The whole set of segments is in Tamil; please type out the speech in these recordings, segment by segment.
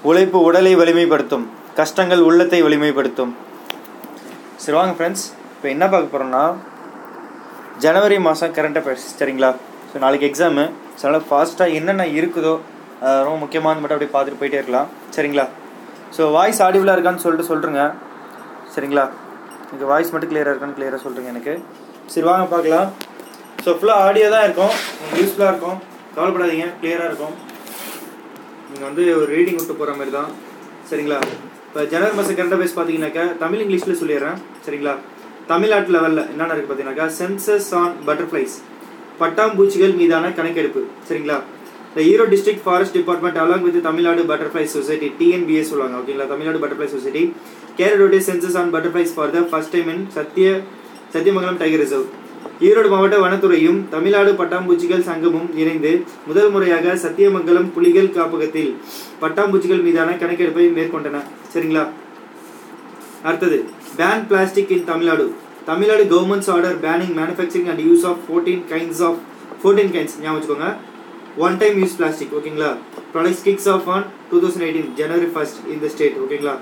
உழைப்பு உடலை வலிமைப்படுத்தும் கஷ்டங்கள் உள்ளத்தை வலிமைப்படுத்தும் சரி வாங்க ஃப்ரெண்ட்ஸ் இப்போ என்ன பார்க்க போகிறோம்னா ஜனவரி மாதம் கரண்ட் அஃபேர்ஸ் சரிங்களா ஸோ நாளைக்கு எக்ஸாமு ஸோ அதனால் ஃபாஸ்ட்டாக என்னென்ன இருக்குதோ அஹ் ரொம்ப முக்கியமானது மட்டும் அப்படியே பார்த்துட்டு போயிட்டே இருக்கலாம் சரிங்களா ஸோ வாய்ஸ் ஆடிபிளாக இருக்கான்னு சொல்லிட்டு சொல்கிறேங்க சரிங்களா எனக்கு வாய்ஸ் மட்டும் கிளியராக இருக்கான்னு கிளியராக சொல்கிறேங்க எனக்கு சரி வாங்க பார்க்கலாம் ஸோ ஃபுல்லாக ஆடியோ தான் இருக்கும் உங்களுக்கு யூஸ்ஃபுல்லாக இருக்கும் கவலைப்படாதீங்க கிளியராக இருக்கும் நீங்கள் வந்து ஒரு ரீடிங் விட்டு போகிற மாதிரி தான் சரிங்களா இப்போ ஜனவரி மாதம் கரண்ட் அஃபேர்ஸ் பார்த்தீங்கன்னாக்கா தமிழ் இங்கிலீஷில் சொல்லிடுறேன் சரிங்களா தமிழ்நாட்டு லெவலில் என்னென்ன இருக்குது பார்த்தீங்கன்னாக்கா சென்சஸ் ஆன் பட்டர்ஃப்ளைஸ் பட்டாம்பூச்சிகள் மீதான கணக்கெடுப்பு சரிங்களா இந்த Erode district forest department along with Tamil Nadu butterfly society TNPS சொல்லுவாங்க ஓகேங்களா Tamil Nadu butterfly society carried census on butterflies for the first time in சத்திய சத்தியமங்கலம் டைகர் ரிசர்வ் ஈரோடு மாவட்ட வனத்துறையும் தமிழ்நாடு பட்டாம்பூச்சிகள் சங்கமும் இணைந்து முதல் முறையாக சத்தியமங்கலம் புலிகள் காப்பகத்தில் பட்டாம்பூச்சிகள் மீதான கணக்கெடுப்பை மேற்கொண்டன சரிங்களா அடுத்தது ban plastic in Tamil Nadu Tamil Nadu government's order banning manufacturing and use of fourteen kinds of fourteen kinds ஞாபகம் வச்சுக்கோங்க ஒன் டைம் யூஸ் பிளாஸ்டிக் ஓகேங்களா products kicks off on two thousand eighteen January first இந்த ஸ்டேட் ஓகேங்களா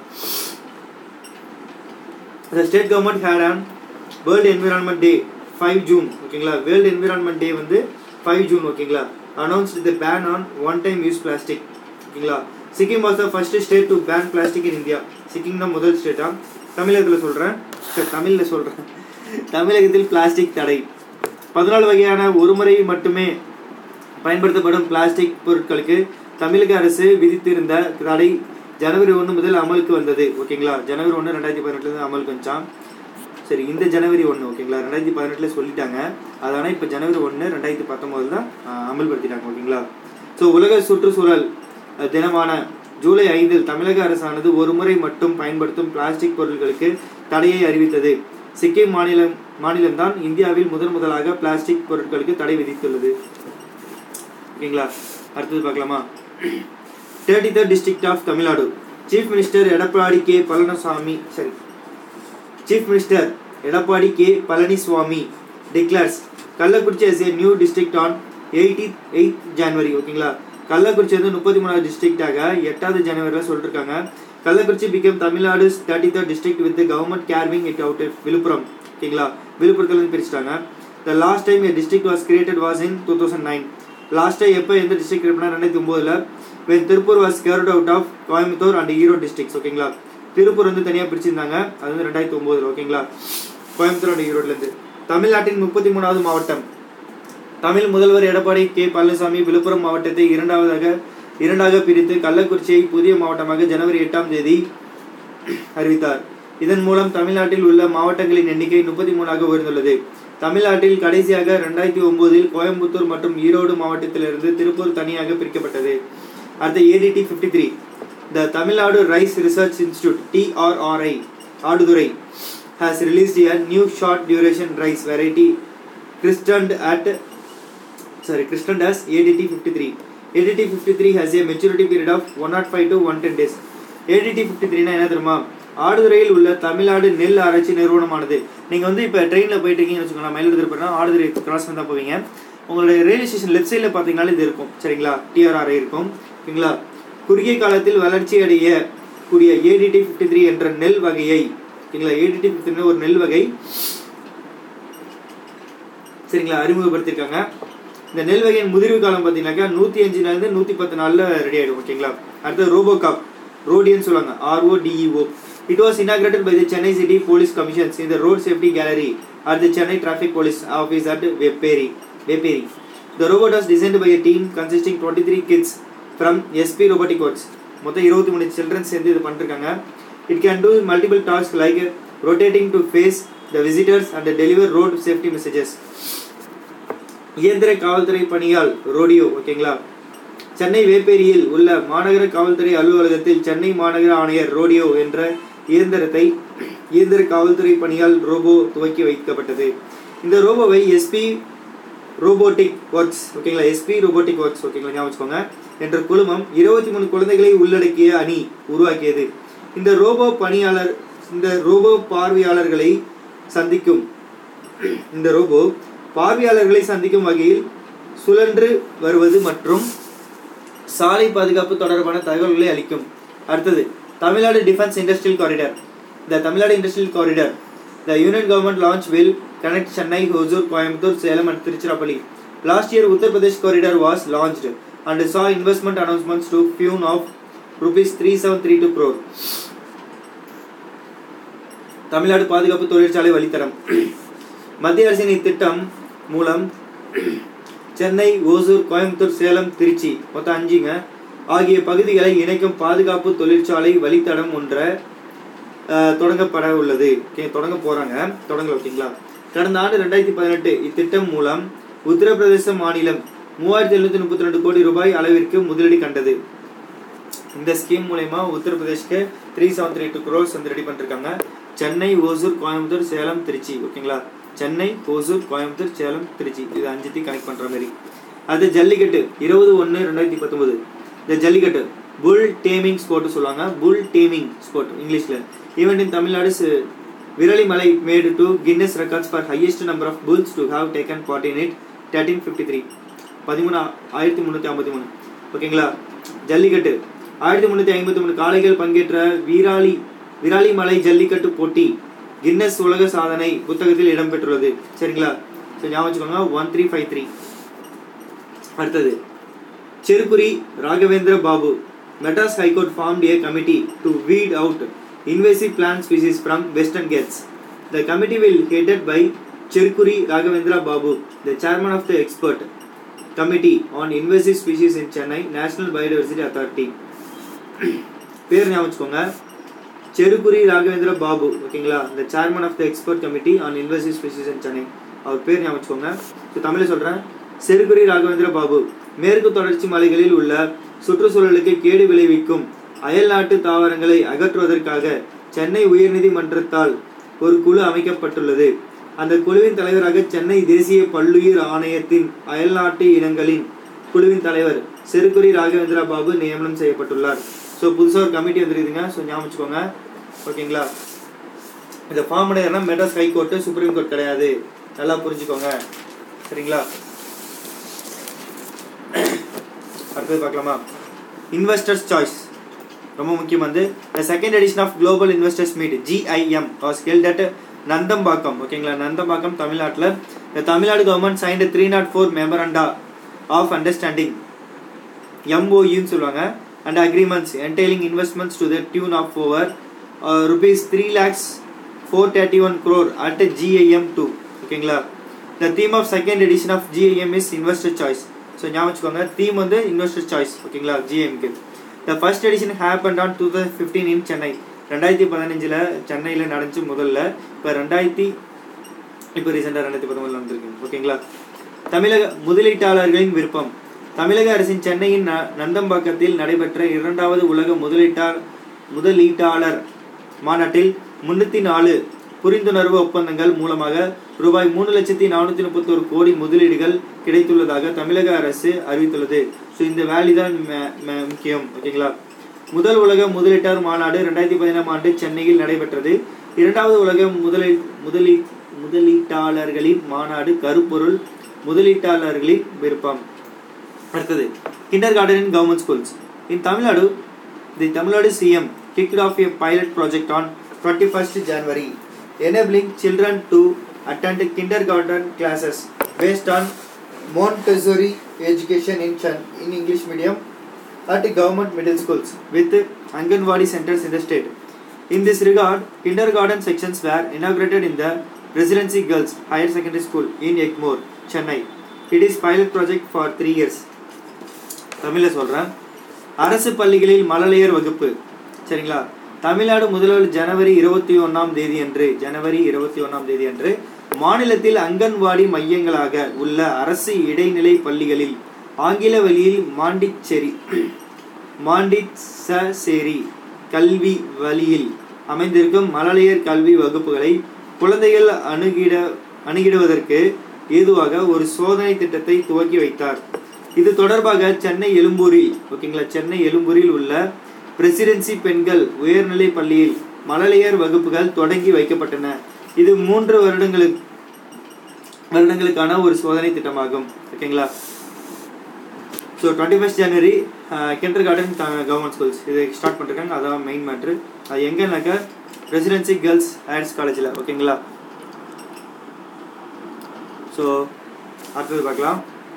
the state government had an world environment day 5 June ஓகேங்களா வேர்ல்டு என்விரான்மெண்ட் டே வந்து 5 ஜூன் ஓகேங்களா announced the ban on one time use plastic ஓகேங்களா Sikkim was the first state to ban plastic in India Sikkim தான் முதல் ஸ்டேட்டா தமிழகத்தில் சொல்கிறேன் சரி தமிழில் சொல்கிறேன் தமிழகத்தில் பிளாஸ்டிக் தடை பதினாலு வகையான ஒரு முறை மட்டுமே பயன்படுத்தப்படும் பிளாஸ்டிக் பொருட்களுக்கு தமிழக அரசு விதித்திருந்த தடை ஜனவரி ஒன்று முதல் அமலுக்கு வந்தது ஓகேங்களா ஜனவரி ஒன்று ரெண்டாயிரத்தி பதினெட்டுலேருந்து அமலுக்கு வந்துச்சான் சரி இந்த ஜனவரி ஒன்று ஓகேங்களா ரெண்டாயிரத்தி பதினெட்டில் சொல்லிட்டாங்க அதனால் இப்போ ஜனவரி ஒன்று ரெண்டாயிரத்தி பத்தொம்போதில் தான் ஆஹ், அமல்படுத்திட்டாங்க ஓகேங்களா ஸோ உலக சுற்றுச்சூழல் அஹ், தினமான ஜூலை ஐந்தில் தமிழக அரசானது ஒரு முறை மட்டும் பயன்படுத்தும் பிளாஸ்டிக் பொருட்களுக்கு தடையை அறிவித்தது சிக்கிம் மாநிலம் மாநிலம்தான் இந்தியாவில் முதன் முதலாக பிளாஸ்டிக் பொருட்களுக்கு தடை விதித்துள்ளது ஓகேங்களா அடுத்தது பார்க்கலாமா thirty third district of Tamil Nadu chief minister Edappadi K Palaniswami சரி chief minister Edappadi K Palaniswami declares Kallakurichi as a new district on eighty eight January ஓகேங்களா கள்ளக்குறிச்சி வந்து முப்பத்தி மூணாவது டிஸ்ட்ரிக்டாக எட்டாவது ஜனவரியில் சொல்லிருக்காங்க Kallakurichi become Tamil Nadu thirty third district with government carving it out Viluppuram ஓகேங்களா விழுப்புரத்துலேருந்து பிரிச்சுட்டாங்க the last time a district was created was in two thousand nine லாஸ்ட்டாக எப்போ எந்த டிஸ்ட்ரிக்ட் கிரியேட் ரெண்டாயிரத்தி ஒம்போதில் when Tiruppur was carved out of Coimbatore and Erode districts ஓகேங்களா திருப்பூர் வந்து தனியாக பிரிச்சிருந்தாங்க அது வந்து ரெண்டாயிரத்தி ஒம்போதில் ஓகேங்களா கோயம்புத்தூர் அண்ட் ஈரோடுலேருந்து தமிழ்நாட்டின் முப்பத்தி மூணாவது மாவட்டம் தமிழ் முதல்வர் எடப்பாடி கே பழனிசாமி விழுப்புரம் மாவட்டத்தை இரண்டாவதாக இரண்டாக பிரித்து கள்ளக்குறிச்சியை புதிய மாவட்டமாக ஜனவரி எட்டாம் தேதி அறிவித்தார் இதன் மூலம் தமிழ்நாட்டில் உள்ள மாவட்டங்களின் எண்ணிக்கை முப்பத்தி மூணாக உயர்ந்துள்ளது தமிழ்நாட்டில் கடைசியாக ரெண்டாயிரத்தி ஒன்பதில் கோயம்புத்தூர் மற்றும் ஈரோடு மாவட்டத்திலிருந்து திருப்பூர் தனியாக பிரிக்கப்பட்டது அடுத்த ஏடிடி fifty three the Tamil Nadu rice research institute TRRI Aduthurai has released a new short duration rice variety christened at sorry christened as ADT 53 ADT 53 has a maturity period of 105 to 110 days ADT 53 னா என்ன தெரியுமா ஆடுதுறையில் உள்ள தமிழ்நாடு நெல் ஆராய்ச்சி நிறுவனமானது நீங்கள் வந்து இப்போ ட்ரெயினில் போயிட்டு இருக்கீங்கன்னு வச்சுக்கோங்களேன் மயிலாடுதுறை போயிட்டா ஆடுதுறை கிராஸ் பண்ணி தான் போவீங்க உங்களுடைய ரயில்வே ஸ்டேஷன் லெஃப்ட் சைடில் பார்த்தீங்கனாலே இது இருக்கும் சரிங்களா டிஆர்ஆர்ஐ இருக்கும் ஓகேங்களா குறுகிய காலத்தில் வளர்ச்சி அடைய கூடிய ஏடிடி ஃபிஃப்டி த்ரீ என்ற நெல் வகையை ஓகேங்களா ஏடிடி ஃபிஃப்டி ஒரு நெல் வகை சரிங்களா அறிமுகப்படுத்தியிருக்காங்க இந்த நெல் வகையின் முதிர்வு காலம் பார்த்தீங்கன்னாக்கா நூற்றி அஞ்சு நாள்லேருந்து நூற்றி பத்து நாளில் ரெடி ஆகிடும் ஓகேங்களா அடுத்தது ரோபோ காப் ரோடியன் சொல்லுவாங்க RODEO it was inaugurated by the Chennai city police commissions in the road safety gallery at the Chennai traffic police office at Vepery Vepery The robot was designed by a team consisting 23 kids from SP Robotic Works. மொத்தம் இருபத்தி மூணு சில்ட்ரன் சேர்ந்து இது பண்ணிருக்காங்க it can do multiple task like rotating to face the visitors and deliver road safety messages இயந்திர காவல்துறை பணியால் ரோடியோ ஓகேங்களா சென்னை வேப்பேரியில் உள்ள மாநகர காவல்துறை அலுவலகத்தில் சென்னை மாநகர ஆணையர் ரோடியோ என்ற இயந்திரத்தை இயந்திர காவல்துறை பணியால் ரோபோ துவக்கி வைக்கப்பட்டது இந்த ரோபோவை எஸ்பி ரோபோட்டிக் ஒர்க்ஸ் ஓகேங்களா எஸ்பி ரோபோட்டிக் ஒர்க்ஸ் ஓகேங்களா ஞாபகம் வச்சுக்கோங்க என்ற குழுமம் இருபத்தி மூணு குழந்தைகளை உள்ளடக்கிய அணி உருவாக்கியது இந்த ரோபோ பணியாளர் இந்த ரோபோ பார்வையாளர்களை சந்திக்கும் இந்த ரோபோ பார்வையாளர்களை சந்திக்கும் வகையில் சுழன்று வருவது மற்றும் சாலை பாதுகாப்பு தொடர்பான தகவல்களை அளிக்கும் அடுத்தது Tamil Nadu defence industrial corridor the Tamil Nadu industrial corridor the union government launch will connect Chennai Hosur Coimbatore Salem and Tiruchirappalli last year Uttar Pradesh corridor was launched and saw investment announcements to tune of rupees three seven three two crore Tamil Nadu பாதுகாப்பு தொழிற்சாலை வழித்தடம் மத்திய அரசின் இத்திட்டம் மூலம் சென்னை ஓசூர் கோயம்புத்தூர் சேலம் திருச்சி மொத்தம் அஞ்சுங்க ஆகிய பகுதிகளை இணைக்கும் பாதுகாப்பு தொழிற்சாலை வழித்தடம் ஒன்ற அஹ், தொடங்கப்பட உள்ளது ஓகே தொடங்க போறாங்க தொடங்கல ஓகேங்களா கடந்த ஆண்டு ரெண்டாயிரத்தி பதினெட்டு இத்திட்டம் மூலம் உத்தரப்பிரதேச மாநிலம் மூவாயிரத்தி எழுநூத்தி முப்பத்தி ரெண்டு கோடி ரூபாய் அளவிற்கு முதலீடு கண்டது இந்த ஸ்கீம் மூலயமா உத்தரப்பிரதேஷ்க்கு three seven three two crores வந்து ரெடி பண்ணிருக்காங்க சென்னை ஓசூர் கோயம்புத்தூர் சேலம் திருச்சி ஓகேங்களா சென்னை ஓசூர் கோயம்புத்தூர் சேலம் திருச்சி இது அஞ்சுத்தையும் கனெக்ட் பண்ற மாதிரி அது ஜல்லிக்கட்டு இருபது ஒன்று ரெண்டாயிரத்தி பத்தொன்பது இந்த ஜல்லிக்கட்டு புல் டேமிங் ஸ்போர்ட் சொல்லுவாங்க புல் டேமிங் ஸ்போர்ட் இங்கிலீஷ்ல ஈவெண்ட் இன் தமிழ்நாடு ஸ்- Viralimalai made to Guinness records for highest number of bulls to have taken part in it thirteen fifty three பதிமூணு ஆயிரத்தி முந்நூற்றி ஐம்பத்தி மூணு ஓகேங்களா ஜல்லிக்கட்டு ஆயிரத்தி முந்நூற்றி ஐம்பத்தி மூணு காளைகள் பங்கேற்ற வீராளி விராலிமலை ஜல்லிக்கட்டு போட்டி கின்னஸ் உலக சாதனை புத்தகத்தில் இடம்பெற்றுள்ளது சரிங்களா சரி ஞாபகம் வச்சுக்கோங்க ஒன் த்ரீ ஃபைவ் த்ரீ அடுத்தது Cherukuri Raghavendra Babu Madras high court formed a committee to weed out invasive plant species from western Ghats. The committee will headed by Cherkuri Raghavendra Babu, the chairman of the expert committee on invasive species in Chennai National Biodiversity Authority. பேர் ஞாபகம் வச்சுக்கோங்க செருக்குரி ராகவேந்திர பாபு ஓகேங்களா இந்த chairman of the expert committee on invasive species in Chennai அவர் பேர் ஞாபகம் வச்சுக்கோங்க ஸோ தமிழில் சொல்கிறேன் செருக்குரி ராகவேந்திர பாபு மேற்கு தொடர்ச்சி மலைகளில் உள்ள சுற்றுச்சூழலுக்கு கேடு விளைவிக்கும் அயல்நாட்டு தாவரங்களை அகற்றுவதற்காக சென்னை உயர்நீதிமன்றத்தால் ஒரு குழு அமைக்கப்பட்டுள்ளது அந்த குழுவின் தலைவராக சென்னை தேசிய பல்லுயிர் ஆணையத்தின் அயல்நாட்டு இனங்களின் குழுவின் தலைவர் செருக்குரி ராகவேந்திரா பாபு நியமனம் செய்யப்பட்டுள்ளார் ஸோ புதுசாக ஒரு கமிட்டி வந்துருக்குதுங்க ஸோ ஞாபகம் வச்சுக்கோங்க ஓகேங்களா இந்த ஃபார்ம் உடையனா Madras high court supreme court கிடையாது நல்லா புரிஞ்சுக்கோங்க சரிங்களா அடுத்தது பார்க்கலாமா இன்வெஸ்டர்ஸ் சாய்ஸ் ரொம்ப முக்கியம் வந்து the second edition of global investors meet GIM was held at Nandambakkam ஓகேங்களா நந்தம்பாக்கம் தமிழ்நாட்டில் the Tamil Nadu government signed three naught four memoranda of understanding எம்ஓயூன்னு சொல்லுவாங்க and agreements entailing investments to the tune of over rupees three lakhs four thirty one crore at GIM two ஓகேங்களா the theme of second edition of GIM is investor choice so ஞாபகம் வச்சுக்கோங்க தீம் வந்து இன்வெஸ்டர் சாய்ஸ் ஓகேங்களா ஜிஐஎம்க்கு the first edition happen on two thousand fifteen in Chennai ரெண்டாயிரத்தி பதினஞ்சில் சென்னையில் நடந்துச்சு முதல்ல இப்போ ரெண்டாயிரத்தி இப்போ ரீசெண்டாக ரெண்டாயிரத்தி பத்தொம்பதில் வந்திருக்கு ஓகேங்களா தமிழக முதலீட்டாளர்களின் விருப்பம் தமிழக அரசின் சென்னையின் ந- நந்தம்பாக்கத்தில் நடைபெற்ற இரண்டாவது உலக முதலீட்டாளர் முதலீட்டாளர் மாநாட்டில் முன்னூற்றி நாலு புரிந்துணர்வு ஒப்பந்தங்கள் மூலமாக ரூபாய் மூணு லட்சத்தி நானூற்றி முப்பத்தோரு கோடி முதலீடுகள் கிடைத்துள்ளதாக தமிழக அரசு அறிவித்துள்ளது ஸோ இந்த வேல்யூ தான் ம- ம- முக்கியம் ஓகேங்களா முதல் உலக முதலீட்டாளர் மாநாடு ரெண்டாயிரத்தி பதினாம் ஆண்டு சென்னையில் நடைபெற்றது இரண்டாவது உலக முதலீ முதலீ முதலீட்டாளர்களின் மாநாடு கருப்பொருள் முதலீட்டாளர்களின் விருப்பம் அடுத்தது kindergarten in government schools in Tamil Nadu the Tamil Nadu CM kicked off a pilot project on 21st January, enabling children to attend kindergarten classes based on Montessori education in, Chan- in English medium at government middle schools with Anganwadi centers in the state. In this regard, kindergarten sections were inaugurated in the Presidency Girls Higher Secondary School in Egmore, Chennai. It is pilot project for three years. தமிழில் சொல்கிறேன் அரசு பள்ளிகளில் மழலையர் வகுப்பு சரிங்களா தமிழ்நாடு முதல்வர் ஜனவரி இருபத்தி ஒன்றாம் தேதி அன்று ஜனவரி இருபத்தி ஒன்றாம் தேதி அன்று மாநிலத்தில் அங்கன்வாடி மையங்களாக உள்ள அரசு இடைநிலை பள்ளிகளில் ஆங்கில வழியில் மாண்டிச்சேரி மாண்டிச்சேரி கல்வி வழியில் அமைந்திருக்கும் மழலையர் கல்வி வகுப்புகளை குழந்தைகள் அணுகிட அணுகிடுவதற்கு ஏதுவாக ஒரு சோதனை திட்டத்தை துவக்கி வைத்தார் இது தொடர்பாக சென்னை எழும்பூரில் ஓகேங்களா சென்னை எழும்பூரில் உள்ள பிரசிடென்சி பெண்கள் உயர்நிலை பள்ளியில் மழலையர் வகுப்புகள் தொடங்கி வைக்கப்பட்டன இது மூன்று வருடங்களுக்கு வருடங்களுக்கான ஒரு சோதனை திட்டமாகும் ஓகேங்களா so twenty first January kindergarten government schools இது ஸ்டார்ட் பண்ணிருக்காங்க அதான் மெயின் மேட்ரு அது எங்கன்னாக்கா ரெசிடென்சி கேர்ள்ஸ் ஹையர்ஸ் காலேஜில் ஓகேங்களா ஸோ அடுத்தது பார்க்கலாம்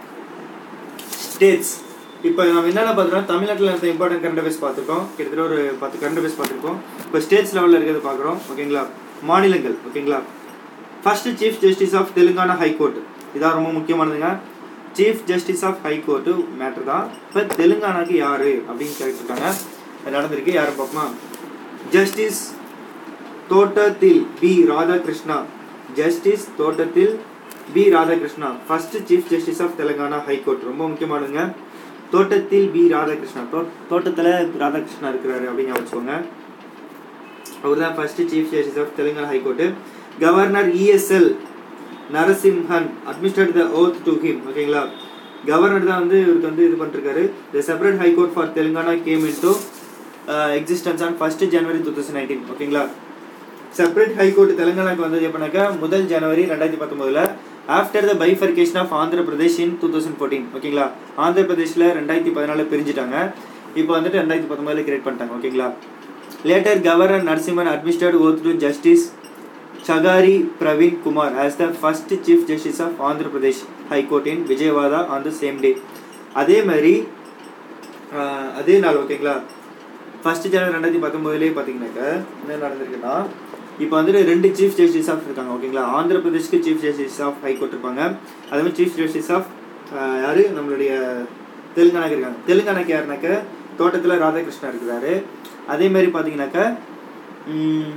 ஸ்டேட்ஸ் இப்போ நம்ம என்னென்ன பார்த்துருக்கோம் தமிழ்நாட்டில் இருந்த இம்பார்ட்டன்ட் கரண்ட் அஃபேர்ஸ் பார்த்துருக்கோம் கிட்டத்தட்ட ஒரு பத்து கரண்ட் அஃபேர்ஸ் பார்த்துருக்கோம் இப்போ ஸ்டேட்ஸ் லெவலில் இருக்கிறது பார்க்குறோம் ஓகேங்களா மாநிலங்கள் ஓகேங்களா first chief justice of Telangana high court இதான் ரொம்ப முக்கியமானதுங்க chief justice of high court matter தான் இப்போ தெலுங்கானாக்கு யார் அப்படின்னு கேட்டுருக்காங்க அது நடந்திருக்கு யாரும் பார்ப்போமா justice Thottathil B Radhakrishna justice Thottathil B Radhakrishna first chief justice of Telangana high court ரொம்ப முக்கியமானதுங்க தோட்டத்தில் பி ராதாகிருஷ்ணா தோ தோட்டத்தில் ராதாகிருஷ்ணா இருக்கிறாரு அப்படின்னு வச்சுக்கோங்க அவர் தான் first chief justice of Telangana high court governor ESL Narasimhan administrate the oath to him ஓகேங்களா கவர்னர் தான் வந்து இவருக்கு வந்து இது பண்ணிருக்காரு the separate high court for Telangana came into existence on first January two thousand nineteen ஓகேங்களா செப்பரேட் ஹைகோர்ட் தெலுங்கானாக்கு வந்தது எப்படின்னாக்கா முதல் ஜனவரி ரெண்டாயிரத்தி பத்தொன்பதுல after the bifurcation of Andhra Pradesh in two thousand fourteen ஓகேங்களா ஆந்திர பிரதேஷ்ல ரெண்டாயிரத்தி பதினாலு பிரிஞ்சுட்டாங்க இப்போ வந்துட்டு ரெண்டாயிரத்தி பத்தொன்பதுல கிரியேட் பண்ணிட்டாங்க ஓகேங்களா later governor Narasimhan administrate oath to justice Chagari Praveen Kumar as the first Chief Justice of Andhra Pradesh High Court in Vijayawada on the same day. அதே மாதிரி ஆஹ், அதே நாள் ஓகேங்களா ஃபர்ஸ்ட் ஜனவரி ரெண்டாயிரத்தி பத்தொம்போதுலேயே பார்த்தீங்கன்னாக்கா என்ன நடந்திருக்குன்னா இப்போ வந்துட்டு ரெண்டு சீஃப் ஜஸ்டிஸ் ஆஃப் இருக்காங்க ஓகேங்களா ஆந்திர பிரதேஷ்க்கு சீஃப் ஜஸ்டிஸ் ஆஃப் ஹைகோர்ட் இருப்பாங்க அதே மாதிரி சீஃப் ஜஸ்டிஸ் ஆஃப் யாரு நம்மளுடைய தெலுங்கானாக்கு இருக்காங்க தெலுங்கானாக்கு யாருனாக்க தோட்டத்தில் ராதாகிருஷ்ணா இருக்கிறாரு அதே மாதிரி பார்த்தீங்கன்னாக்கா ம்,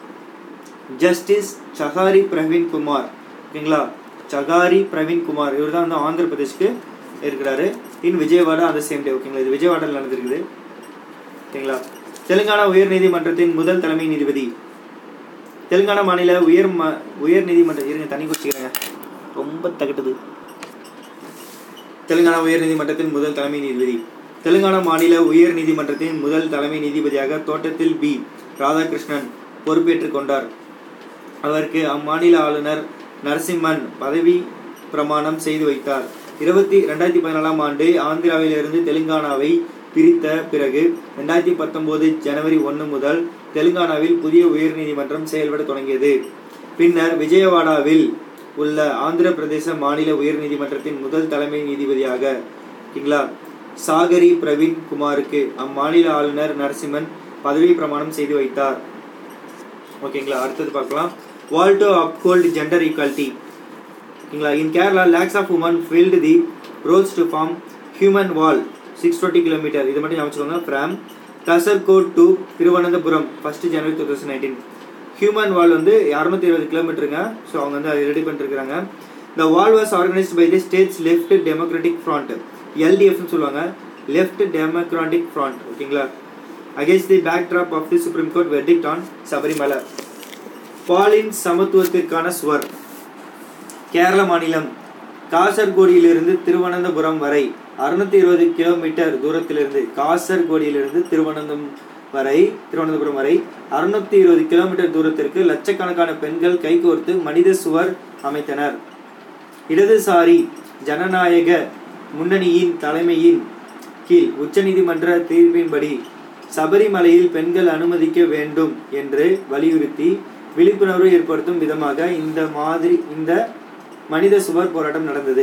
ஜஸ்டிஸ் சகாரி பிரவீன் குமார் ஓகேங்களா சகாரி பிரவீன் குமார் இவர் தான் வந்து ஆந்திர பிரதேஷ்க்கு இருக்கிறாரு இன் விஜயவாடா அந்த சேம் டே ஓகேங்களா இது விஜயவாடாவில் நடந்திருக்குது ஓகேங்களா தெலுங்கானா உயர் நீதிமன்றத்தின் முதல் தலைமை நீதிபதி தெலுங்கானா மாநில உயர் ம உயர் நீதிமன்றம் இருங்க தண்ணி குடிச்சுக்கிறேங்க ரொம்ப தகட்டுது தெலுங்கானா உயர் நீதிமன்றத்தின் முதல் தலைமை நீதிபதி தெலுங்கானா மாநில உயர் நீதிமன்றத்தின் முதல் தலைமை நீதிபதியாக தோட்டத்தில் பி ராதாகிருஷ்ணன் பொறுப்பேற்றுக் கொண்டார் அவருக்கு அம்மாநில ஆளுநர் நரசிம்மன் பதவி பிரமாணம் செய்து வைத்தார் இருபத்தி ரெண்டாயிரத்தி பதினாலாம் ஆண்டு ஆந்திராவிலிருந்து தெலுங்கானாவை பிரித்த பிறகு ரெண்டாயிரத்தி பத்தொன்பது ஜனவரி ஒன்று முதல் தெலுங்கானாவில் புதிய உயர்நீதிமன்றம் செயல்பட தொடங்கியது பின்னர் விஜயவாடாவில் உள்ள ஆந்திர பிரதேச மாநில உயர்நீதிமன்றத்தின் முதல் தலைமை நீதிபதியாக ஓகேங்களா சாகரி பிரவீன் குமாருக்கு அம்மாநில ஆளுநர் நரசிம்மன் பதவி பிரமாணம் செய்து வைத்தார் ஓகேங்களா அடுத்தது பார்க்கலாம் wall to uphold gender equality ஓகேங்களா in Kerala lakhs of woman filled the roads to form human wall six twenty kilometre இது மட்டும் ஞாபகம் from Kasaragod to Thiruvananthapuram first January two thousand nineteen human wall வந்து இரநூத்தி இருபது கிலோமீட்டருங்க ஸோ அவங்க வந்து அதை ரெடி பண்ணிருக்காங்க the wall was organised by the states left democratic front எல்டிஎஃப்னு சொல்லுவாங்க லெஃப்ட் டெமோக்ராட்டிக் ஃப்ரண்ட் ஓகேங்களா against the backdrop of the supreme court verdict on Sabarimala பாலின் சமத்துவத்திற்கான சுவர் கேரள மாநிலம் காசர்கோடியிலிருந்து திருவனந்தபுரம் வரை அறுநூத்தி இருபது கிலோமீட்டர் தூரத்திலிருந்து காசர்கோடியிலிருந்து திருவனந்தம் வரை திருவனந்தபுரம் வரை அறுநூத்தி இருபது கிலோமீட்டர் தூரத்திற்கு லட்சக்கணக்கான பெண்கள் கைகோர்த்து மனித சுவர் அமைத்தனர் இடதுசாரி ஜனநாயக முன்னணியின் தலைமையின் கீழ் உச்சநீதிமன்ற தீர்ப்பின்படி சபரிமலையில் பெண்கள் அனுமதிக்க வேண்டும் என்று வலியுறுத்தி விழிப்புணர்வு ஏற்படுத்தும் விதமாக இந்த மாதிரி இந்த மனித சுவர் போராட்டம் நடந்தது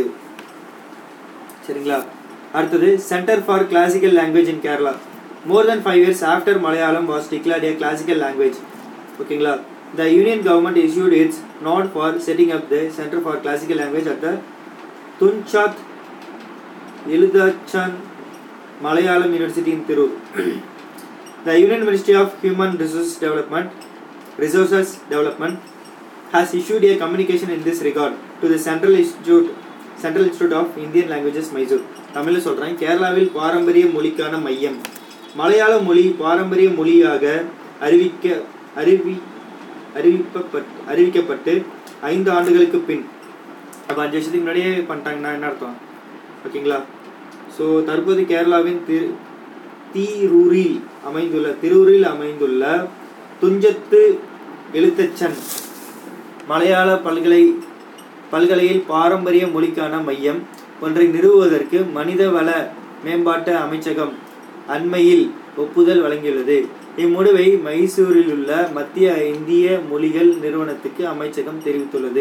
சரிங்களா அடுத்தது centre for classical language in Kerala more than five years after Malayalam was declared a classical language ஓகேங்களா the union government issued its nod for setting up the centre for classical language at the Thunchath Ezhuthachan Malayalam university in Tirur The Union Ministry of Human Resources Development, Resources Development has issued a communication in this regard to the Central Institute Central Institute of Indian Languages Mysore. தமிழில் சொல்கிறேன் கேரளாவில் பாரம்பரிய மொழிக்கான மையம் மலையாள மொழி பாரம்பரிய மொழியாக அறிவிக்க அறிவி அறிவிக்கப்பட் அறிவிக்கப்பட்டு ஐந்து ஆண்டுகளுக்கு பின் அப்போ அஞ்சு வருஷத்துக்கு முன்னாடியே பண்ணிட்டாங்கன்னா என்ன அர்த்தம் ஓகேங்களா ஸோ தற்போது கேரளாவின் திரு தீரூரில் அமைந்துள்ள திருவூரில் அமைந்துள்ள துஞ்சத்து எழுத்தச்சன் மலையாள பல்கலை பல்கலையில் பாரம்பரிய மொழிக்கான மையம் ஒன்றை நிறுவுவதற்கு மனிதவள மேம்பாட்டு அமைச்சகம் அண்மையில் ஒப்புதல் வழங்கியுள்ளது இம்முடிவை மைசூரில் உள்ள மத்திய இந்திய மொழிகள் நிறுவனத்துக்கு அமைச்சகம் தெரிவித்துள்ளது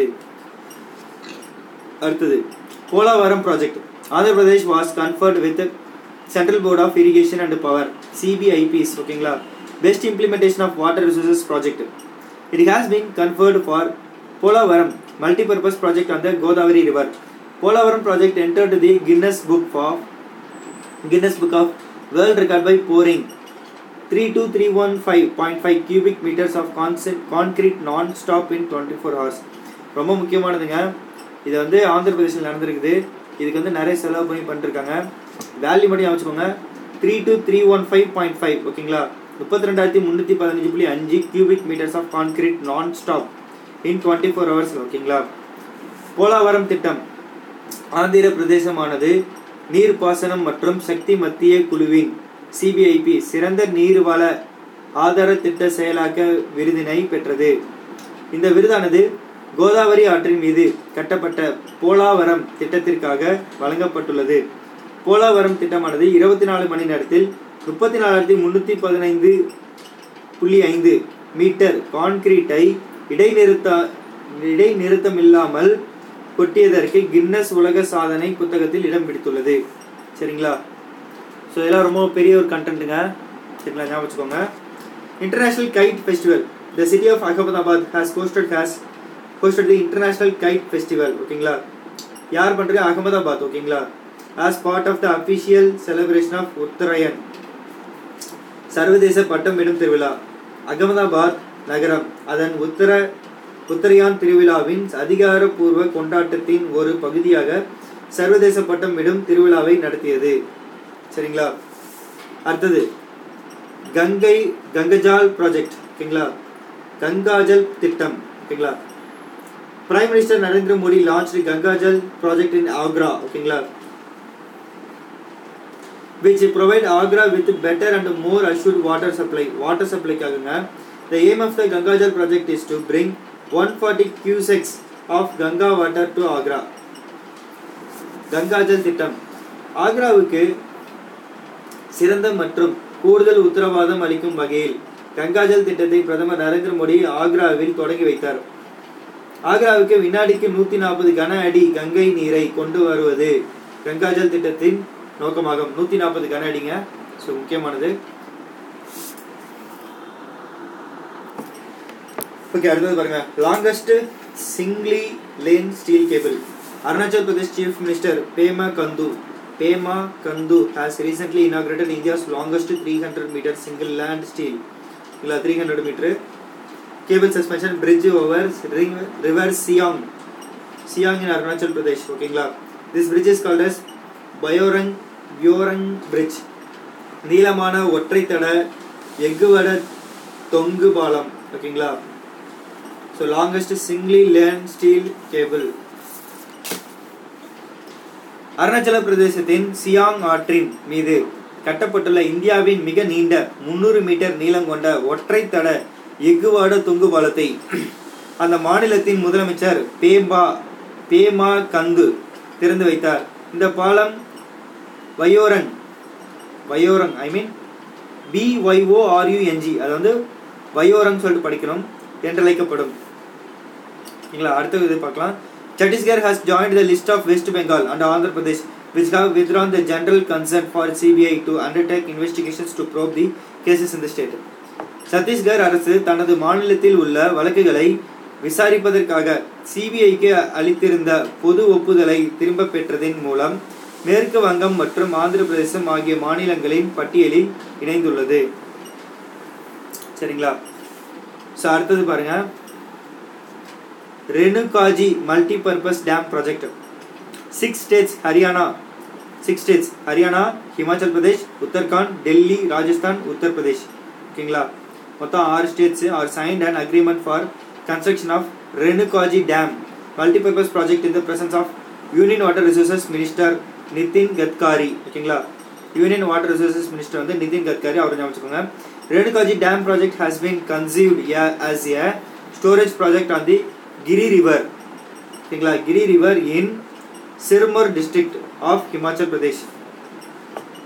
அடுத்தது Polavaram project Andhra Pradesh was conferred with central board of irrigation and power சிபிஐபிஸ் ஓகேங்களா best implementation of water resources project it has been conferred for Polavaram multipurpose project on the Godavari river Polavaram project entered the Guinness book of Guinness book of world record by pouring three two three one five point five cubic metres of consent concrete non stop in twenty four hours ரொம்ப முக்கியமானதுங்க இது வந்து ஆந்திர பிரதேசில் நடந்திருக்குது இதுக்கு வந்து நிறைய செலவு பண்ணி பண்ணிருக்காங்க வேல்யூ மட்டும் அமைச்சுக்கோங்க three two three one five point five ஓகேங்களா முப்பத்தி ரெண்டாயிரத்தி முந்நூற்றி பதினஞ்சு புள்ளி அஞ்சு cubic metres of concrete non stop in twenty four hours ஓகேங்களா போலாவரம் திட்டம் ஆந்திர பிரதேசமானது நீர்ப்பாசனம் மற்றும் சக்தி மத்திய குழுவின் சிபிஐபி சிறந்த நீர்வள ஆதார திட்ட செயலாக்க விருதினை பெற்றது இந்த விருதானது கோதாவரி ஆற்றின் மீது கட்டப்பட்ட போலாவரம் திட்டத்திற்காக வழங்கப்பட்டுள்ளது போலாவரம் திட்டமானது இருபத்தி நாலு மணி நேரத்தில் முப்பத்தி நாலாயிரத்தி முன்னூற்றி பதினைந்து புள்ளி ஐந்து மீட்டர் கான்கிரீட்டை இடைநிறுத்த இடைநிறுத்தமில்லாமல் கொட்டியதற்கு கின்னஸ் உலக சாதனை புத்தகத்தில் இடம் பிடித்துள்ளது சரிங்களா ஸோ இதெல்லாம் ரொம்ப பெரிய ஒரு கண்டென்ட்டுங்க சரிங்களா ஞாபகம் வச்சுக்கோங்க international kite festival the city of Ahmedabad has hosted has hosted the international kite festival ஓகேங்களா யார் பண்ணுறது அகமதாபாத் ஓகேங்களா as part of the official celebration of Uttarayan சர்வதேச பட்டமிடும் திருவிழா அகமதாபாத் நகரம் அதன் உத்தர உத்தரையான் திருவிழாவின் அதிகாரப்பூர்வ கொண்டாட்டத்தின் ஒரு பகுதியாக சர்வதேச பட்டமிடும் திருவிழாவை நடத்தியது சரிங்களா அடுத்தது கங்கை கங்கஜால் ப்ராஜெக்ட் ஓகேங்களா கங்காஜல் திட்டம் ஓகேங்களா prime minister Narendra Modi launch Gangajal project in Agra ஓகேங்களா which provide Agra with better and more assured water supply. Water supply காகுங்க The aim of the Gangajal project is to bring 140 cusecs of Ganga water to Agra. Gangajal திட்டம் ஆக்ராவுக்கு சிறந்த மற்றும் கூடுதல் உத்தரவாதம் அளிக்கும் வகையில் கங்காஜல் திட்டத்தை பிரதமர் நரேந்திர மோடி ஆக்ராவில் தொடங்கி வைத்தார் ஆக்ராவுக்கு வினாடிக்கு நூத்தி நாற்பது கன அடி கங்கை நீரை கொண்டு வருவது கங்காஜல் திட்டத்தின் நோக்கமாகும் நூத்தி நாற்பது கன அடிங்க ஸோ முக்கியமானது ஓகே அடுத்தது பாருங்க longest singly lane steel cable Arunachal Pradesh chief minister Pema Khandu Pema Khandu has recently inaugurated India's longest three hundred metre single land steel இல்லை three hundred metre cable suspension bridge over river Siang Siang in Arunachal Pradesh ஓகேங்களா this bridge is called as Byorung Byorung bridge நீளமான ஒற்றை தட எஃகுவட தொங்கு பாலம் ஓகேங்களா so longest singly lane steel cable Arunachal பிரதேசத்தின் சியாங் ஆற்றின் மீது கட்டப்பட்டுள்ள இந்தியாவின் மிக நீண்ட முன்னூறு மீட்டர் நீளம் கொண்ட ஒற்றை தட எஃகுவாட தொங்கு பாலத்தை அந்த மாநிலத்தின் முதலமைச்சர் பேம்பா பேமா கந்து திறந்து வைத்தார் இந்த பாலம் வயோரங் வயோரங் ஐ மீன் பிஒய்ஓஆர்யூஎன்ஜி அது வந்து வயோரங் சொல்லிட்டு படிக்கணும் என்றழைக்கப்படும் சரிங்களா அடுத்த இது பார்க்கலாம் Chhattisgarh has joined the list of West Bengal and Andhra Pradesh which have withdrawn the general consent for CBI to undertake investigations to probe the cases in the state. Chhattisgarh அரசு தனது மாநிலத்தில் உள்ள வழக்குகளை விசாரிப்பதற்காக சிபிஐக்கு அளித்திருந்த பொது ஒப்புதலை திரும்ப பெற்றதின் மூலம் மேற்கு வங்கம் மற்றும் ஆந்திர பிரதேசம் ஆகிய மாநிலங்களின் பட்டியலில் இணைந்துள்ளது சரிங்களா ஸோ அடுத்தது பாருங்க Renukaji multipurpose dam project six states Haryana six states Haryana Himachal Pradesh Uttarakhand Delhi Rajasthan Uttar Pradesh ஓகேங்களா மொத்தம் ஆறு states are signed and agreement for construction of Renukaji dam multipurpose project in the presence of union water resources minister Nitin Gadkari ஓகேங்களா யூனியன் வாட்டர் ரிசோர்சஸ் மினிஸ்டர் வந்து நிதின் கட்காரி அவர் ஞாபகம் Renukaji dam project has been conceived as a storage project on the Giri river ஓகேங்களா Giri river in Sirmaur district of Himachal Pradesh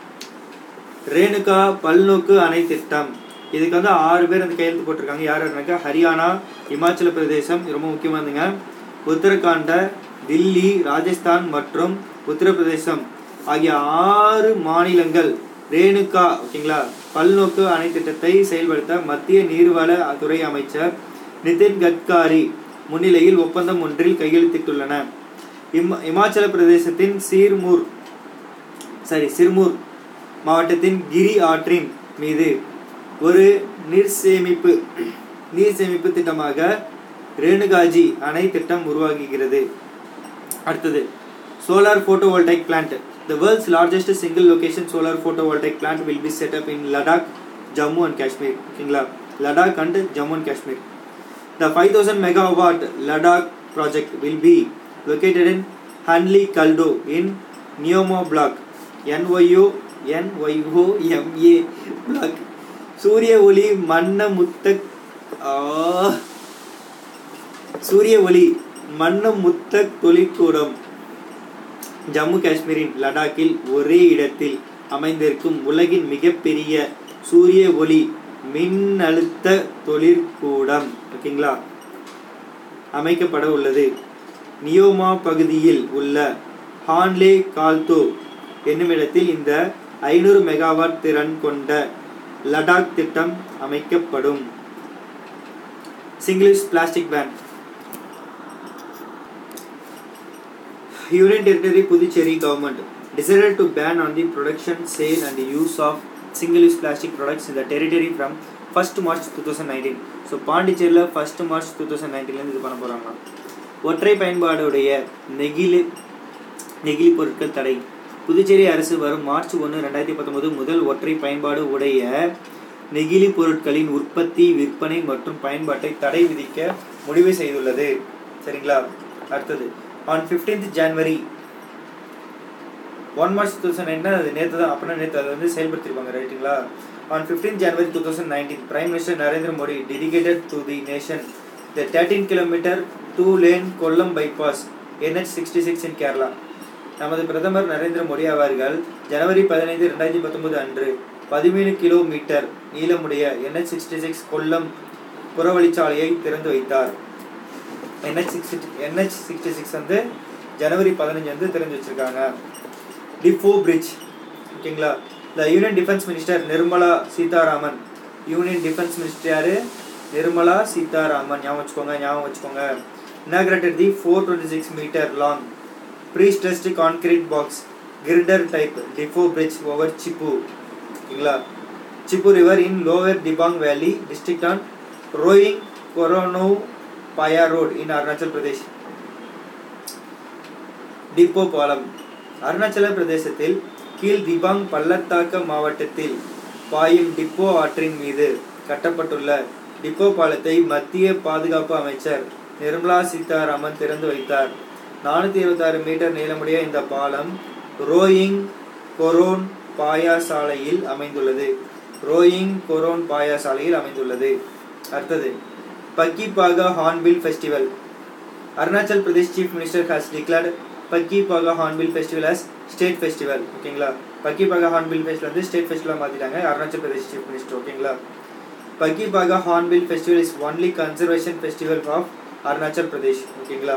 Renuka பல்நோக்கு அணை திட்டம் இதுக்கு வந்து ஆறு பேர் அந்த கையெழுத்து போட்டிருக்காங்க யார் யாருனாக்கா ஹரியானா இமாச்சல பிரதேசம் இது ரொம்ப முக்கியமானதுங்க உத்தரகாண்ட தில்லி ராஜஸ்தான் மற்றும் உத்தரப்பிரதேசம் ஆகிய ஆறு மாநிலங்கள் ரேணுகா ஓகேங்களா பல்நோக்கு அணை திட்டத்தை செயல்படுத்த மத்திய நீர்வள துறை அமைச்சர் நிதின் கட்காரி முன்னிலையில் ஒப்பந்தம் ஒன்றில் கையெழுத்திட்டுள்ளன இம் இமாச்சல பிரதேசத்தின் சீர்மூர் சாரி சிர்மூர் மாவட்டத்தின் கிரி ஆற்றின் மீது ஒரு நீர் சேமிப்பு நீர் சேமிப்பு திட்டமாக ரேணுகாஜி அணை திட்டம் உருவாகுகிறது அடுத்தது solar photovoltaic plant the world's largest single location solar photovoltaic plant will be set up in ladakh jammu and kashmir ஓகேங்களா ladakh and jammu and kashmir the 5000 megawatt ladakh project will be located in hanli kaldo in neomo block nyo nyo ma block சூரிய ஒளி மன்ன முத்த ஆ சூரிய ஒளி மன்னம் முத்த தொழிற்கூடம் ஜம்மு காஷ்மீரின் லடாக்கில் ஒரே இடத்தில் அமைந்திருக்கும் உலகின் மிகப்பெரிய சூரிய ஒளி மின்னழுத்த தொழிற்கூடம் ஓகேங்களா அமைக்கப்பட உள்ளது நியோமா பகுதியில் உள்ள ஹான்லே கால்தோ என்னுமிடத்தில் இந்த ஐநூறு மெகாவாட் திறன் கொண்ட லடாக் திட்டம் அமைக்கப்படும் singles plastic ban Union Territory Puducherry government decided to ban on the production, sale and use of single-use plastic products in the territory from 1st March 2019. So பாண்டிச்சேரியில் ஃபஸ்ட்டு மார்ச் டூ தௌசண்ட் நைன்டீன்லேருந்து இது பண்ண போகிறாங்களாம் ஒற்றை பயன்பாடுடைய நெகிழி நெகிழி பொருட்கள் தடை புதுச்சேரி அரசு வரும் மார்ச் ஒன்று ரெண்டாயிரத்தி பத்தொன்பது முதல் ஒற்றை பயன்பாடு உடைய நெகிழி பொருட்களின் உற்பத்தி விற்பனை மற்றும் பயன்பாட்டை தடை விதிக்க முடிவு செய்துள்ளது சரிங்களா அடுத்தது on fifteenth January one March two thousand nineteen அது நேற்று தான் அப்படின்னா நேற்று அதை வந்து செயல்படுத்திருப்பாங்க ரைட்டுங்களா on fifteen January two thousand nineteen prime minister Narendra Modi dedicated to the nation the thirteen kilometre two lane Kollam bypass NH sixty six in Kerala நமது பிரதமர் நரேந்திர மோடி அவர்கள் ஜனவரி பதினைந்து ரெண்டாயிரத்தி பத்தொன்பது அன்று பதிமூணு கிலோமீட்டர் நீளமுடைய என்ஹெச் சிக்ஸ்டி சிக்ஸ் கொல்லம் புறவழிச்சாலையை திறந்து வைத்தார் NH sixty NH sixty six வந்து ஜனவரி பதினஞ்சு வந்து திறந்து வச்சிருக்காங்க டிஃபோ பிரிட்ஜ் ஓகேங்களா the union defence minister Nirmala Sitharaman union defence minister யாரு நிர்மலா சீதாராமன் ஞாபகம் வச்சுக்கோங்க ஞாபகம் வச்சுக்கோங்க inaugurated the four twenty six metre long prestressed concrete box girder type Dhipo bridge over Sippu ஓகேங்களா Sippu river in lower Dibang valley district on rowing corona Paya road in Arunachal Pradesh Dhipo பாலம் அருணாச்சல பிரதேசத்தில் கீழ் திபாங் பள்ளத்தாக்க மாவட்டத்தில் பாயும் டிப்போ ஆற்றின் மீது கட்டப்பட்டுள்ள டிப்போ பாலத்தை மத்திய பாதுகாப்பு அமைச்சர் நிர்மலா சீதாராமன் திறந்து வைத்தார் நானூற்றி இருபத்தாறு மீட்டர் நீளமுடைய இந்த பாலம் ரோயிங் கொரோன் பாயா சாலையில் அமைந்துள்ளது ரோயிங் கொரோன் பாயா சாலையில் அமைந்துள்ளது அடுத்தது Pakke Paga hornbill festival Arunachal Pradesh chief minister has declared Pakke Paga hornbill festival as state festival ஓகேங்களா பக்கிபாகா ஹார்ன்பில் ஃபெஸ்டிவல் வந்து ஸ்டேட் ஃபெஸ்டிவலாக மாற்றிட்டாங்க அருணாச்சல் பிரதேஷ் சீஃப் மினிஸ்டர் ஓகேங்களா Pakke Paga hornbill festival is only conservation festival of Arunachal Pradesh ஓகேங்களா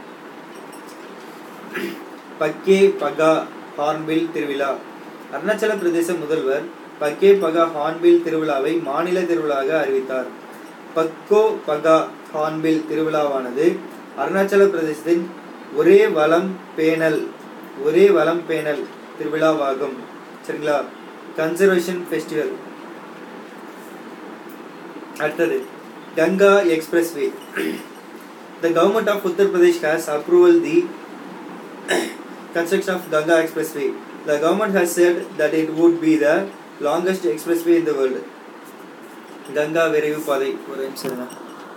பக்கே பகா ஹார்ன்பில் திருவிழா அருணாச்சல பிரதேச முதல்வர் பக்கே பகா ஹார்ன்பில் திருவிழாவை மாநில திருவிழாவாக அறிவித்தார் பக்கோ பகா ஹார்ன்பில் திருவிழாவானது அருணாச்சல பிரதேசத்தின் ஒரே வளம் பேணல் ஒரே வளம் பேணல் திருவிழாவாகும் சரிங்களா கன்சர்வேஷன் ஃபெஸ்டிவல் அடுத்தது Ganga expressway the government of Uttar Pradesh has approval the construction of Ganga Expressway. The government has said that it would be the longest expressway in the world. Ganga விரைவு பாதை ஒரு நிமிஷம் இருங்க.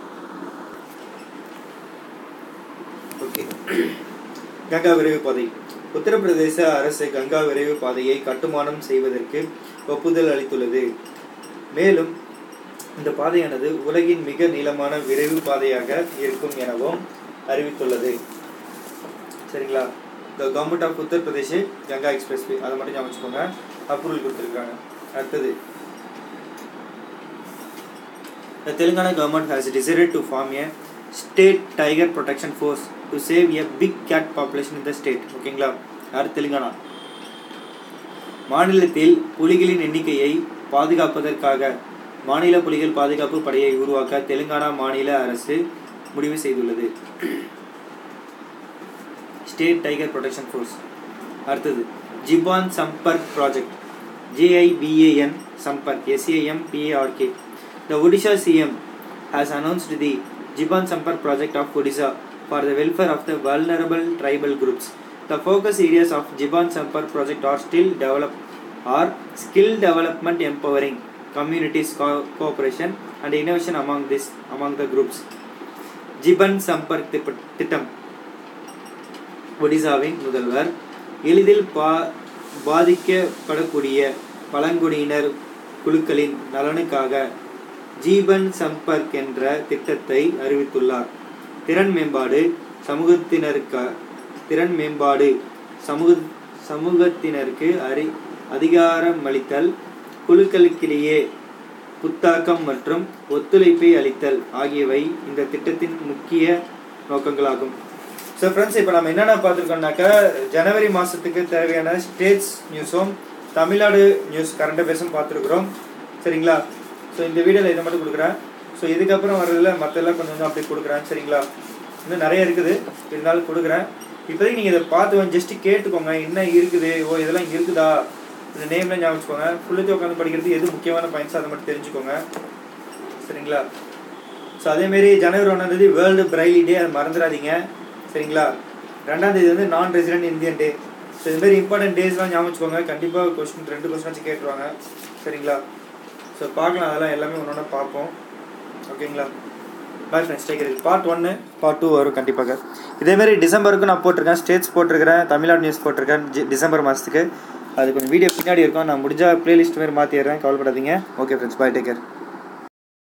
ஓகே கங்கா விரைவு பாதை உத்தரப்பிரதேச அரசு கங்கா விரைவு பாதையை கட்டுமானம் செய்வதற்கு ஒப்புதல் அளித்துள்ளது மேலும் இந்த பாதையானது உலகின் மிக நீளமான விரைவு பாதையாக இருக்கும் எனவும் அறிவித்துள்ளது சரிங்களா the government of Uttar Pradesh Ganga expressway அதை மட்டும் ஞாபகம் வச்சுக்கோங்க அப்ரூவல் கொடுத்துருக்காங்க அடுத்தது The Telangana government has decided to form a state tiger protection force to save a big cat population in the state. ஓகேங்களா யார் தெலுங்கானா மாநிலத்தில் புலிகளின் எண்ணிக்கையை பாதுகாப்பதற்காக மாநில புலிகள் பாதுகாப்பு படையை உருவாக்க தெலுங்கானா மாநில அரசு முடிவு செய்துள்ளது ஸ்டேட் டைகர் ப்ரொடெக்ஷன் ஃபோர்ஸ் அடுத்தது Jiban Sampark project JIBAN Sampark SAM PARK The Odisha CM has announced the Jiban Sampark project of Odisha for the welfare of the vulnerable tribal groups. The focus areas of Jiban Sampark project are still develop are skill development empowering communities co- cooperation and innovation among this among the groups. Jiban Sampark திப்ப- திட்டம் ஒடிசாவின் முதல்வர் எளிதில் பா பாதிக்கப்படக்கூடிய பழங்குடியினர் குழுக்களின் நலனுக்காக ஜீபன் சம்பர்க் என்ற திட்டத்தை அறிவித்துள்ளார் திறன் மேம்பாடு சமூகத்தினருக்க திறன் மேம்பாடு சமூக சமூகத்தினருக்கு அறி அதிகாரமளித்தல் குழுக்களுக்கிடையே புத்தாக்கம் மற்றும் ஒத்துழைப்பை அளித்தல் ஆகியவை இந்த திட்டத்தின் முக்கிய நோக்கங்களாகும் ஸோ ஃப்ரெண்ட்ஸ் இப்போ நம்ம என்னென்ன பார்த்துருக்கோம்னாக்கா ஜனவரி மாதத்துக்கு தேவையான ஸ்டேட்ஸ் நியூஸும் தமிழ்நாடு நியூஸ் கரண்ட் அஃபேர்ஸும் பார்த்துருக்குறோம் சரிங்களா ஸோ இந்த வீடியோவில் இதை மட்டும் கொடுக்குறேன் ஸோ இதுக்கப்புறம் வர்றதுல மற்றெல்லாம் கொஞ்சம் கொஞ்சம் அப்படி கொடுக்குறேன் சரிங்களா இன்னும் நிறைய இருக்குது இருந்தாலும் கொடுக்குறேன் இப்போதைக்கு நீங்கள் இதை பார்த்து ஜஸ்ட்டு கேட்டுக்கோங்க என்ன இருக்குது ஓ இதெல்லாம் இங்கே இருக்குதா இந்த நேம்லாம் ஞாபகம் வச்சுக்கோங்க ஃபுல்லத்தையும் உட்காந்து படிக்கிறது எது முக்கியமான பாயிண்ட்ஸ் அதை மட்டும் தெரிஞ்சுக்கோங்க சரிங்களா ஸோ அதேமாரி ஜனவரி ஒன்றாம் தேதி வேர்ல்டு பிரைலி டே அதை மறந்துடாதீங்க சரிங்களா ரெண்டாம் தேதி வந்து நான் ரெசிடென்ட் இந்தியன் டே ஸோ இது மாதிரி இம்பார்ட்டன்ட் டேஸ்லாம் ஞாபகம் வச்சுக்கோங்க கண்டிப்பாக கொஸ்டின் ரெண்டு கொஸ்டின் வச்சு கேட்டுருவாங்க சரிங்களா ஸோ பார்க்கலாம் அதெல்லாம் எல்லாமே ஒன்று ஒன்றா பார்ப்போம் ஓகேங்களா பாய் ஃப்ரெண்ட்ஸ் டேக் பார்ட் ஒன்று பார்ட் டூ வரும் கண்டிப்பாக இதேமாரி டிசம்பருக்கு நான் போட்டிருக்கேன் ஸ்டேட்ஸ் போட்டிருக்கிறேன் தமிழ்நாடு நியூஸ் போட்டிருக்கேன் ஜி- டிசம்பர் மாதத்துக்கு அது கொஞ்சம் வீடியோ பின்னாடி இருக்கும் நான் முடிஞ்சால் ப்ளேலிஸ்ட் மாதிரி மாற்றிடுறேன் கவலைப்படாதீங்க okay friends bye take care